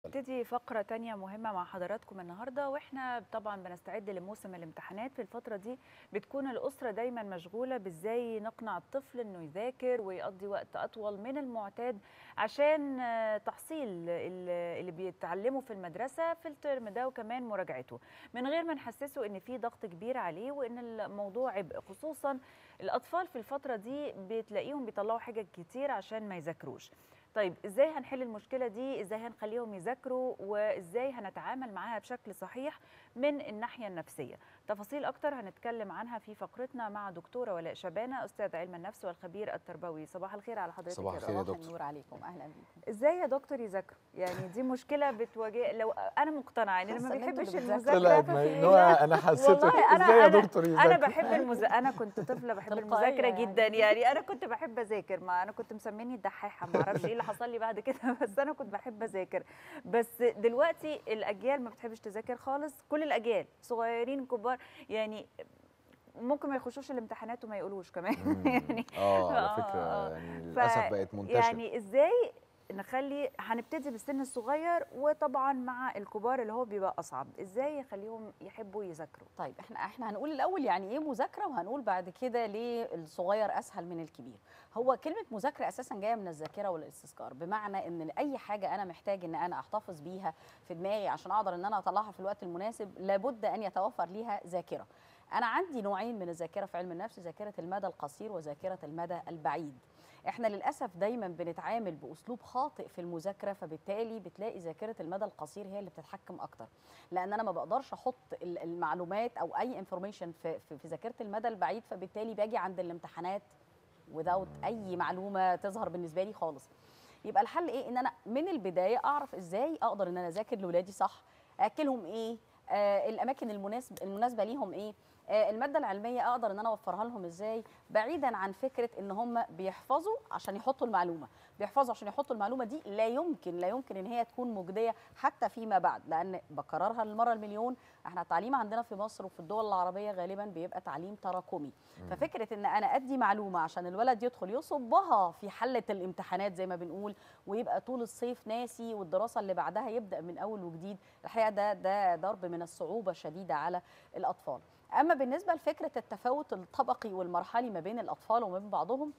نبتدي فقرة تانية مهمة مع حضراتكم النهاردة واحنا طبعا بنستعد لموسم الامتحانات في الفترة دي بتكون الأسرة دايما مشغولة بازاي نقنع الطفل انه يذاكر ويقضي وقت أطول من المعتاد عشان آه، تحصيل ال- اللي بيتعلمه في المدرسة في الترم ده وكمان مراجعته من غير ما نحسسه ان في ضغط كبير عليه وان الموضوع عبء خصوصا الأطفال في الفترة دي بتلاقيهم بيطلعوا حاجات كتير عشان ما يذاكروش طيب ازاي هنحل المشكله دي ازاي هنخليهم يذاكروا وازاي هنتعامل معاها بشكل صحيح من الناحيه النفسيه تفاصيل اكتر هنتكلم عنها في فقرتنا مع دكتوره ولاء شبانه استاذ علم النفس والخبير التربوي صباح الخير على حضرتك صباح يا الخير يا دكتور. دكتور. النور عليكم اهلا بيكم ازاي يا دكتور يذاكروا يعني دي مشكله بتواجه لو انا مقتنعه ان اللي ما حاسة إن أنتوا بيحبش اللي المذاكره طلعت ما اللي هو انا حسيت والله انا ازاي يا انا دكتور انا يذاكر بحب المز... انا كنت طفله بحب تلقائية المذاكره يعني. جدا يعني انا كنت بحب اذاكر ما انا كنت مسميني الدحاحه ما اعرفش ايه اللي حصل لي بعد كده بس انا كنت بحب اذاكر بس دلوقتي الاجيال ما بتحبش تذاكر خالص كل الاجيال صغيرين كبار يعني ممكن ما يخشوش الامتحانات وما يقولوش كمان يعني اه على آه، فكره آه. يعني ف- للاسف بقت منتشره يعني ازاي نخلي هنبتدي بالسن الصغير وطبعا مع الكبار اللي هو بيبقى اصعب ازاي يخليهم يحبوا يذاكروا طيب احنا احنا هنقول الاول يعني ايه مذاكره وهنقول بعد كده ليه الصغير اسهل من الكبير هو كلمه مذاكره اساسا جايه من الذاكره والاستذكار بمعنى ان اي حاجه انا محتاج ان انا احتفظ بيها في دماغي عشان اقدر ان انا اطلعها في الوقت المناسب لابد ان يتوفر ليها ذاكره انا عندي نوعين من الذاكره في علم النفس ذاكره المدى القصير وذاكره المدى البعيد احنا للاسف دايما بنتعامل باسلوب خاطئ في المذاكره فبالتالي بتلاقي ذاكره المدى القصير هي اللي بتتحكم اكتر لان انا ما بقدرش احط ال- المعلومات او اي انفورميشن في, في, في ذاكره المدى البعيد فبالتالي باجي عند الامتحانات without اي معلومه تظهر بالنسبه لي خالص يبقى الحل ايه ان انا من البدايه اعرف ازاي اقدر ان انا اذاكر لاولادي صح اكلهم ايه آه الاماكن المناسب المناسبه ليهم ايه آه الماده العلميه اقدر ان انا اوفرها لهم ازاي بعيدا عن فكره ان هم بيحفظوا عشان يحطوا المعلومه بيحفظوا عشان يحطوا المعلومه دي لا يمكن لا يمكن ان هي تكون مجديه حتى فيما بعد لان بكررها للمره المليون احنا التعليم عندنا في مصر وفي الدول العربيه غالبا بيبقى تعليم تراكمي ففكره ان انا ادي معلومه عشان الولد يدخل يصبها في حله الامتحانات زي ما بنقول ويبقى طول الصيف ناسي والدراسه اللي بعدها يبدا من اول وجديد الحقيقه ده ده ضرب من الصعوبه الشديده على الاطفال اما بالنسبه لفكره التفاوت الطبقي والمرحلي ما بين الاطفال وما بين بعضهم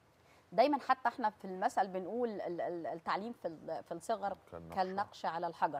دايما حتى احنا في المثل بنقول ال- ال- التعليم في ال- في الصغر كالنقش. كالنقش على الحجر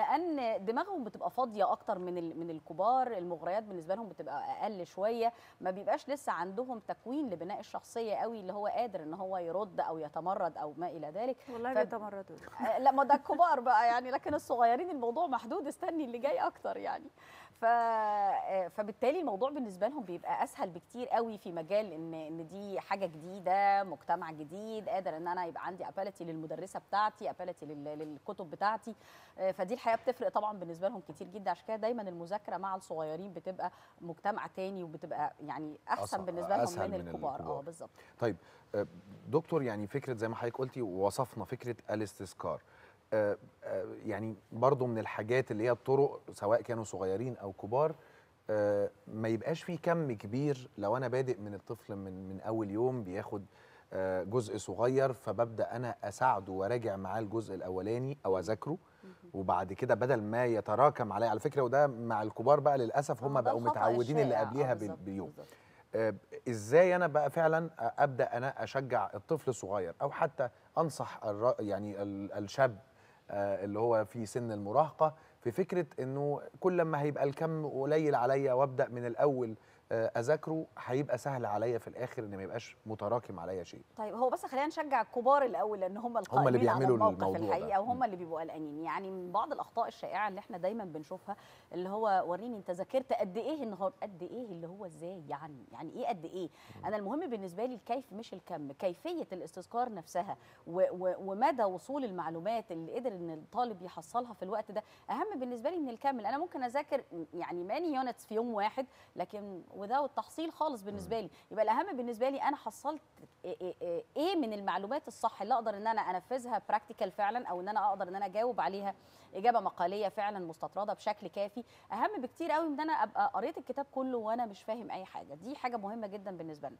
لان دماغهم بتبقى فاضيه اكتر من ال- من الكبار المغريات بالنسبه لهم بتبقى اقل شويه ما بيبقاش لسه عندهم تكوين لبناء الشخصيه قوي اللي هو قادر ان هو يرد او يتمرد او ما الى ذلك والله ف- بيتمردوا آه، لا ما ده الكبار بقى يعني لكن الصغيرين الموضوع محدود استني اللي جاي اكتر يعني ف آه، فبالتالي الموضوع بالنسبه لهم بيبقى اسهل بكتير قوي في مجال ان ان دي حاجه جديده مجتمع جديد قادر ان انا يبقى عندي ابالتي للمدرسه بتاعتي ابالتي للكتب بتاعتي آه، فدي الحقيقه بتفرق طبعا بالنسبه لهم كتير جدا عشان كده دايما المذاكره مع الصغيرين بتبقى مجتمع تاني وبتبقى يعني احسن أصعب- بالنسبه لهم أسهل من, من الكبار اه الكبار. بالظبط طيب آه، دكتور يعني فكره زي ما حضرتك قلتي وصفنا فكره الاستذكار آه، آه، يعني برضو من الحاجات اللي هي الطرق سواء كانوا صغيرين او كبار آه، ما يبقاش في كم كبير لو انا بادئ من الطفل من من اول يوم بياخد آه، جزء صغير فببدا انا اساعده وراجع معاه الجزء الاولاني او اذاكره وبعد كده بدل ما يتراكم عليا على فكره وده مع الكبار بقى للاسف هم آه، ده بقوا الخطأ متعودين اللي الشائع. آه، قبليها بال- بالظبط، بيوم بالظبط. آه، ازاي انا بقى فعلا ابدا انا اشجع الطفل الصغير او حتى انصح الر... يعني ال- الشاب آه، اللي هو في سن المراهقه في فكره انه كل ما هيبقى الكم قليل عليا وابدا من الاول آه، اذاكره هيبقى سهل عليا في الاخر ان ما يبقاش متراكم عليا شيء طيب هو بس خلينا نشجع الكبار الاول لان هم القائمين اللي على بيعملوا الموقف الموضوع ده. الحقيقه وهم مم. اللي بيبقوا قلقانين يعني من بعض الاخطاء الشائعه اللي احنا دايما بنشوفها اللي هو وريني انت ذاكرت قد ايه النهارده قد ايه اللي هو ازاي يعني يعني ايه قد ايه انا المهم بالنسبه لي الكيف مش الكم كيفيه الاستذكار نفسها و و ومدى وصول المعلومات اللي قدر ان الطالب يحصلها في الوقت ده اهم بالنسبه لي من الكم انا ممكن اذاكر يعني ماني يونتس في يوم واحد لكن وده التحصيل خالص بالنسبه لي يبقى الاهم بالنسبه لي انا حصلت إيه- إيه- ايه من المعلومات الصح اللي اقدر ان انا انفذها براكتيكال فعلا او ان انا اقدر ان انا اجاوب عليها اجابه مقاليه فعلا مستطرده بشكل كافي اهم بكتير قوي من ان انا ابقى قريت الكتاب كله وانا مش فاهم اي حاجه دي حاجه مهمه جدا بالنسبه لنا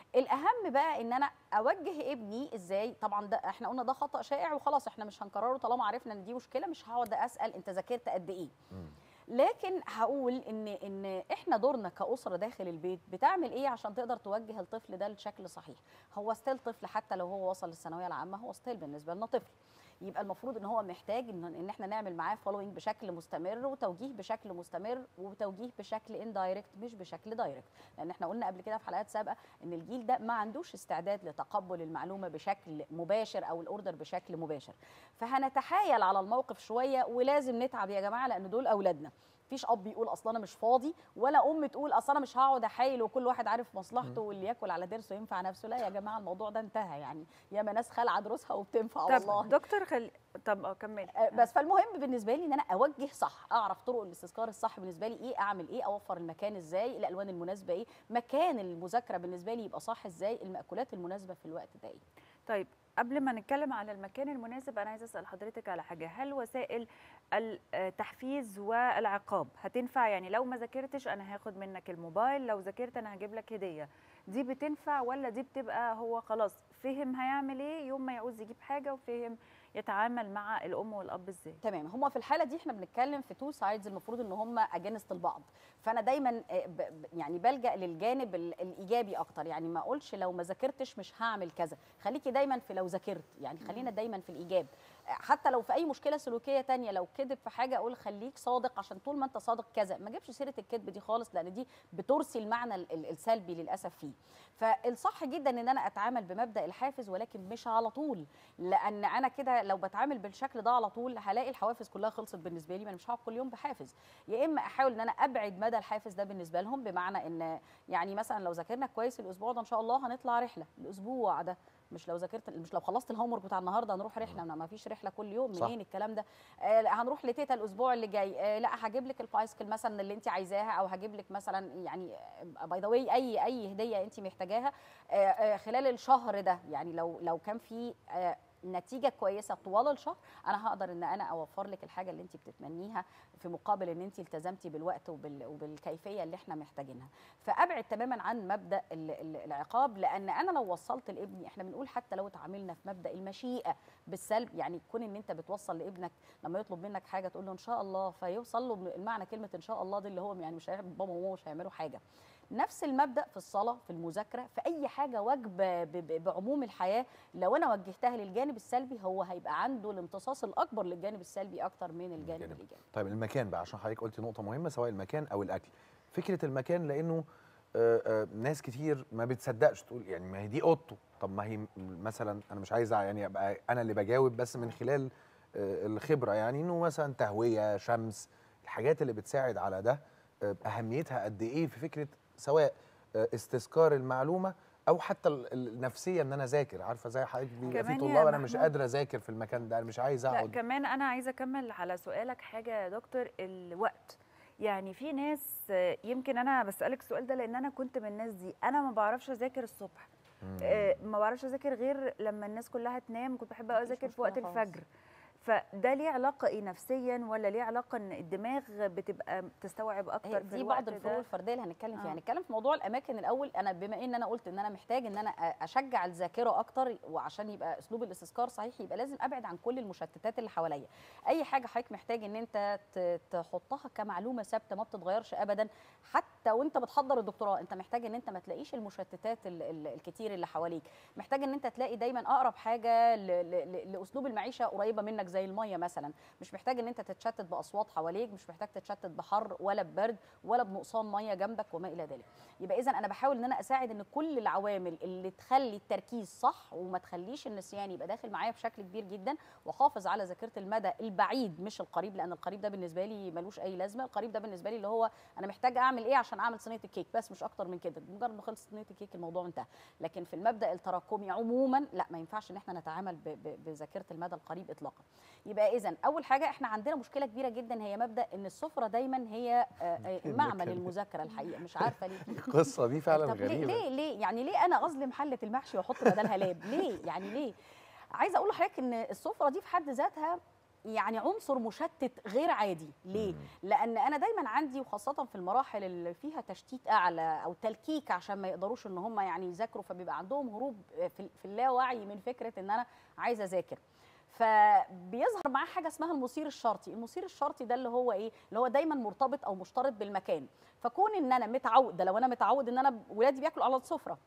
الاهم بقى ان انا اوجه ابني ازاي طبعا ده احنا قلنا ده خطا شائع وخلاص احنا مش هنكرره طالما عرفنا ان دي مشكله مش هقعد اسال انت ذاكرت قد ايه مم. لكن هقول ان ان احنا دورنا كاسره داخل البيت بتعمل ايه عشان تقدر توجه الطفل ده لشكل صحيح هو ستيل طفل حتى لو هو وصل للثانويه العامه هو ستيل بالنسبه لنا طفل يبقى المفروض ان هو محتاج ان ان احنا نعمل معاه فولوينج بشكل مستمر وتوجيه بشكل مستمر وتوجيه بشكل اندايركت مش بشكل دايركت لان احنا قلنا قبل كده في حلقات سابقه ان الجيل ده ما عندوش استعداد لتقبل المعلومه بشكل مباشر او الاوردر بشكل مباشر فهنتحايل على الموقف شويه ولازم نتعب يا جماعه لان دول اولادنا مفيش اب يقول اصل انا مش فاضي ولا ام تقول اصل انا مش هقعد احايل وكل واحد عارف مصلحته واللي ياكل على ضرسه ينفع نفسه لا يا جماعه الموضوع ده انتهى يعني ياما ناس خالعه دروسها وبتنفع والله طب دكتور خل... طب اه كملي آه، بس فالمهم بالنسبه لي ان انا اوجه صح اعرف طرق الاستذكار الصح بالنسبه لي ايه اعمل ايه اوفر المكان ازاي الالوان المناسبه ايه مكان المذاكره بالنسبه لي يبقى صح ازاي المأكولات المناسبه في الوقت ده ايه طيب قبل ما نتكلم على المكان المناسب انا عايزه اسال حضرتك على حاجه هل وسائل التحفيز والعقاب هتنفع يعني لو ما ذاكرتش انا هاخد منك الموبايل لو ذاكرت انا هجيب لك هديه دي بتنفع ولا دي بتبقى هو خلاص فهم هيعمل ايه يوم ما يعوز يجيب حاجه وفهم يتعامل مع الام والاب ازاي تمام هما في الحاله دي احنا بنتكلم في تو سايدز المفروض ان هما اجانست البعض فانا دايما آه، ب- ب- يعني بلجا للجانب ال- الايجابي اكتر يعني ما اقولش لو ما ذاكرتش مش هعمل كذا خليكي دايما في لو ذاكرت يعني خلينا دايما في الايجاب آه، حتى لو في اي مشكله سلوكيه تانية لو كذب في حاجه اقول خليك صادق عشان طول ما انت صادق كذا ما اجيبش سيره الكذب دي خالص لان دي بترسي المعنى ال- ال- السلبي للاسف فيه فالصح جدا ان انا اتعامل بمبدا الحافز ولكن مش على طول لان انا كده لو بتعامل بالشكل ده على طول هلاقي الحوافز كلها خلصت بالنسبه لي ما انا مش هقعد كل يوم بحافز يا اما احاول ان انا ابعد مدى الحافز ده بالنسبه لهم بمعنى ان يعني مثلا لو ذاكرنا كويس الاسبوع ده ان شاء الله هنطلع رحله الاسبوع ده مش لو ذاكرت مش لو خلصت الهوم ورك بتاع النهارده هنروح رحله ما فيش رحله كل يوم صح. منين الكلام ده آه لا، هنروح لتيتا الاسبوع اللي جاي آه لا هجيب لك البايسكل مثلا اللي انت عايزاها او هجيب لك مثلا يعني باي ذا واي اي اي هديه انت محتاجاها آه، آه، خلال الشهر ده يعني لو لو كان في آه، نتيجه كويسه طوال الشهر انا هقدر ان انا اوفر لك الحاجه اللي انت بتتمنيها في مقابل ان انت التزمتي بالوقت وبال وبالكيفيه اللي احنا محتاجينها فابعد تماما عن مبدا ال- ال- العقاب لان انا لو وصلت لابني احنا بنقول حتى لو اتعاملنا في مبدا المشيئه بالسلب يعني كون ان انت بتوصل لابنك لما يطلب منك حاجه تقول له ان شاء الله فيوصل له المعنى كلمه ان شاء الله دي اللي هو يعني مش هيعمل بابا وماما مش هيعملوا حاجه نفس المبدا في الصلاه في المذاكره في اي حاجه واجبه ب- ب- بعموم الحياه لو انا وجهتها للجانب السلبي هو هيبقى عنده الامتصاص الاكبر للجانب السلبي اكتر من الجانب الجانب. الايجابي طيب المكان بقى عشان حضرتك قلتي نقطه مهمه سواء المكان او الاكل فكره المكان لانه آه، آه، ناس كتير ما بتصدقش تقول يعني ما هي دي اوضته طب ما هي م- مثلا انا مش عايز يعني ابقى انا اللي بجاوب بس من خلال آه، الخبره يعني انه مثلا تهويه شمس الحاجات اللي بتساعد على ده آه، اهميتها قد ايه في فكره سواء آه، استذكار المعلومه او حتى ال- النفسيه ان انا اذاكر عارفه زي حضرتك بيبقى في كمان يا طلاب انا مش محمود- قادره اذاكر في المكان ده انا مش عايز لا اقعد كمان انا عايزه اكمل على سؤالك حاجه يا دكتور الوقت يعني في ناس آه، يمكن انا بسالك السؤال ده لان انا كنت من الناس دي انا ما بعرفش اذاكر الصبح مم. آه، ما بعرفش اذاكر غير لما الناس كلها تنام كنت بحب أوي مفيش اذاكر في مشكلة وقت خالص. الفجر فده ليه علاقه ايه نفسيا ولا ليه علاقه ان الدماغ بتبقى تستوعب اكتر هي في دي الوقت بعض الفروق ده الفرديه اللي هنتكلم فيها آه. هنتكلم في موضوع الاماكن الاول انا بما ان انا قلت ان انا محتاج ان انا أ- اشجع الذاكره اكتر وعشان يبقى اسلوب الاستذكار صحيح يبقى لازم ابعد عن كل المشتتات اللي حواليا اي حاجه حضرتك محتاج ان انت ت- تحطها كمعلومه ثابته ما بتتغيرش ابدا حتى وانت بتحضر الدكتوراه انت محتاج ان انت ما تلاقيش المشتتات ال- ال- الكتير اللي حواليك محتاج ان انت تلاقي دايما اقرب حاجه ل- ل- ل- لاسلوب المعيشه قريبه منك زي الميه مثلا مش محتاج ان انت تتشتت باصوات حواليك مش محتاج تتشتت بحر ولا ببرد ولا بنقصان ميه جنبك وما الى ذلك يبقى اذا انا بحاول ان انا اساعد ان كل العوامل اللي تخلي التركيز صح وما تخليش النسيان يبقى داخل معايا بشكل كبير جدا واحافظ على ذاكره المدى البعيد مش القريب لان القريب ده بالنسبه لي ملوش اي لازمه القريب ده بالنسبه لي اللي هو انا محتاج اعمل ايه عشان اعمل صينيه الكيك بس مش اكتر من كده مجرد ما خلصت صينيه الكيك الموضوع انتهى لكن في المبدا التراكمي عموما لا ما ينفعش ان احنا نتعامل ب- ب- بذاكره المدى القريب اطلاقا يبقى اذا اول حاجه احنا عندنا مشكله كبيره جدا هي مبدا ان السفره دايما هي آه، آه، معمل المكان. المذاكره الحقيقه مش عارفه ليه كده. القصه دي فعلا طب ليه غريبه ليه ليه يعني ليه انا اظلم حله المحشي واحط بدلها لاب ليه يعني ليه عايزه اقول لحضرتك ان السفره دي في حد ذاتها يعني عنصر مشتت غير عادي ليه مم. لان انا دايما عندي وخاصه في المراحل اللي فيها تشتيت اعلى او تلكيك عشان ما يقدروش ان هم يعني يذاكروا فبيبقى عندهم هروب في في اللاوعي من فكره ان انا عايزه اذاكر فبيظهر معاه حاجه اسمها المثير الشرطي المثير الشرطي ده اللي هو ايه اللي هو دايما مرتبط او مشترط بالمكان فكون ان انا متعود ده لو انا متعود ان انا ولادي بياكلوا على السفره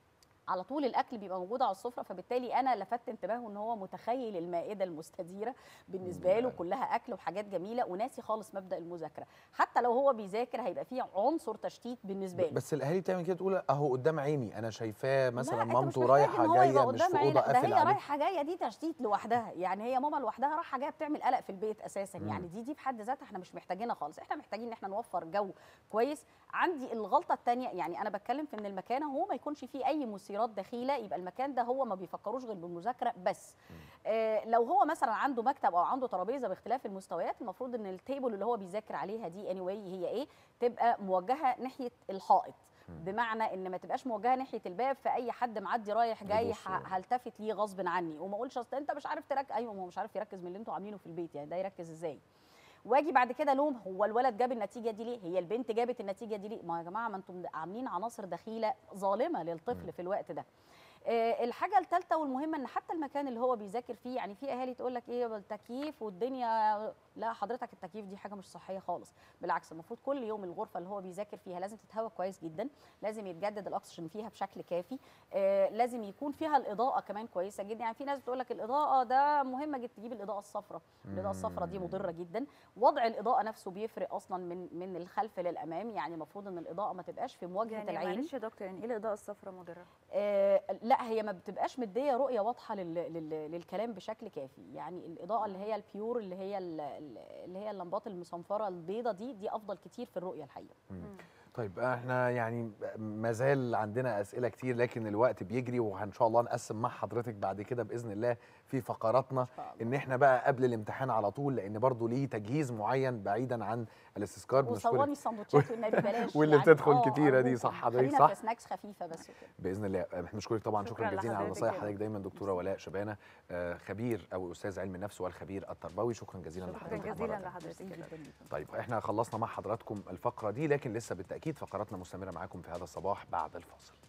على طول الاكل بيبقى موجود على السفره فبالتالي انا لفت انتباهه ان هو متخيل المائده المستديره بالنسبه له مم. كلها اكل وحاجات جميله وناسي خالص مبدا المذاكره حتى لو هو بيذاكر هيبقى فيه عنصر تشتيت بالنسبه له بس الاهالي بتعمل كده تقول اهو قدام عيني انا شايفاه مثلا لا، أنت مش مامته محتاج رايحه إن هو يبقى جايه مش قدام في عينك، اوضه ده قافل هي عليه رايحه جايه دي تشتيت لوحدها يعني هي ماما لوحدها رايحه جايه بتعمل قلق في البيت اساسا مم. يعني دي دي في حد ذاتها احنا مش محتاجينها خالص احنا محتاجين ان احنا نوفر جو كويس عندي الغلطه الثانيه يعني انا بتكلم في ان المكان هو ما يكونش فيه اي مثيرات دخيله يبقى المكان ده هو ما بيفكروش غير بالمذاكره بس آه لو هو مثلا عنده مكتب او عنده ترابيزه باختلاف المستويات المفروض ان التيبل اللي هو بيذاكر عليها دي اني anyway هي ايه تبقى موجهه ناحيه الحائط بمعنى ان ما تبقاش موجهه ناحيه الباب فاي حد معدي رايح جاي يبص. ه- هلتفت ليه غصب عني وما اقولش اصل انت مش عارف تركز ايوه ما هو مش عارف يركز من اللي انتوا عاملينه في البيت يعني ده يركز ازاي واجي بعد كده لوم هو الولد جاب النتيجه دي ليه هي البنت جابت النتيجه دي ليه ما يا جماعه ما انتم عاملين عناصر دخيله ظالمه للطفل في الوقت ده آه، الحاجه الثالثه والمهمه ان حتى المكان اللي هو بيذاكر فيه يعني في اهالي تقول لك ايه التكييف والدنيا لا حضرتك التكييف دي حاجه مش صحيه خالص بالعكس المفروض كل يوم الغرفه اللي هو بيذاكر فيها لازم تتهوى كويس جدا لازم يتجدد الاكسجين فيها بشكل كافي آه، لازم يكون فيها الاضاءه كمان كويسه جدا يعني في ناس بتقول لك الاضاءه ده مهمه جدا تجيب الاضاءه الصفراء الاضاءه الصفراء دي مضره جدا وضع الاضاءه نفسه بيفرق اصلا من من الخلف للامام يعني المفروض ان الاضاءه ما تبقاش في مواجهه يعني العين معلش يا دكتور يعني ايه الاضاءه الصفراء مضره آه، لا هي ما بتبقاش مديه رؤيه واضحه لل... لل... للكلام بشكل كافي يعني الاضاءه اللي هي البيور اللي هي ال- ال- اللي هي اللمبات المصنفره البيضه دي دي افضل كتير في الرؤيه الحقيقه طيب احنا يعني ما زال عندنا اسئله كتير لكن الوقت بيجري وان شاء الله نقسم مع حضرتك بعد كده باذن الله في فقراتنا شاء الله. ان احنا بقى قبل الامتحان على طول لان برضو ليه تجهيز معين بعيدا عن الاستذكار بنشكرك وصواني السندوتشات والنبي بلاش واللي يعني بتدخل آه، كتيرة دي، أرجوكم. صح حضرتك، خلينا صح؟ في سناكس خفيفه بس وكده باذن الله احنا بنشكرك طبعا شكرا, شكراً جزيلا على لحضرتك نصايح يا حضرتك دكتور. دايما دكتوره ولاء شبانه آه، خبير او استاذ علم النفس والخبير التربوي شكرا جزيلا شكرا لحضرتك مرة جزيلا تانية. لحضرتك جدا كده. جدا طيب احنا خلصنا مع حضراتكم الفقره دي لكن لسه بالتاكيد فقراتنا مستمره معاكم في هذا الصباح بعد الفاصل